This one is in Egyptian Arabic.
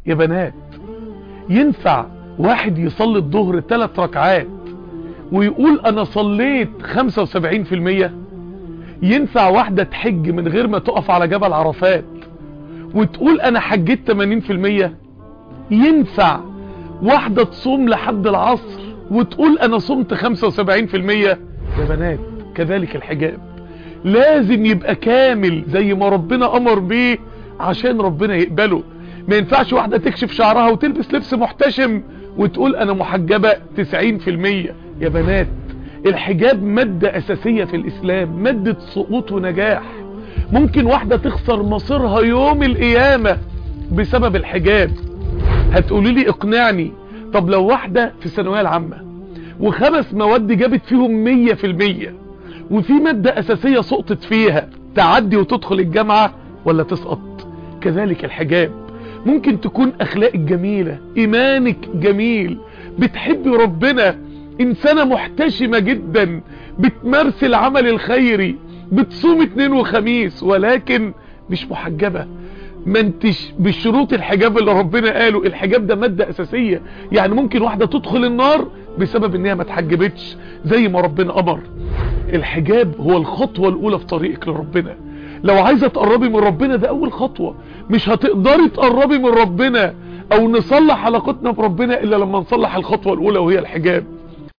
يا بنات ينفع واحد يصلي الظهر ثلاث ركعات ويقول انا صليت 75% ينفع واحدة تحج من غير ما تقف على جبل عرفات وتقول انا حجيت 80% ينفع واحدة تصوم لحد العصر وتقول انا صمت 75% يا بنات كذلك الحجاب لازم يبقى كامل زي ما ربنا امر بيه عشان ربنا يقبله ما ينفعش واحدة تكشف شعرها وتلبس لبس محتشم وتقول انا محجبة 90% يا بنات الحجاب مادة اساسية في الاسلام مادة سقوط ونجاح ممكن واحدة تخسر مصيرها يوم القيامة بسبب الحجاب هتقولي لي اقنعني طب لو واحدة في الثانوية العامة وخمس مواد جابت فيهم مية في المية وفي مادة اساسية سقطت فيها تعدي وتدخل الجامعة ولا تسقط كذلك الحجاب ممكن تكون اخلاقك جميلة ايمانك جميل بتحبي ربنا انسانة محتشمة جدا بتمارسي العمل الخيري بتصوم اتنين وخميس ولكن مش محجبة ما انتش بشروط الحجاب اللي ربنا قاله الحجاب ده مادة اساسية يعني ممكن واحدة تدخل النار بسبب انها ما اتحجبتش زي ما ربنا امر الحجاب هو الخطوة الاولى في طريقك لربنا لو عايزة تقربي من ربنا ده اول خطوة مش هتقدري تقربي من ربنا او نصلح علاقتنا بربنا الا لما نصلح الخطوة الاولى وهي الحجاب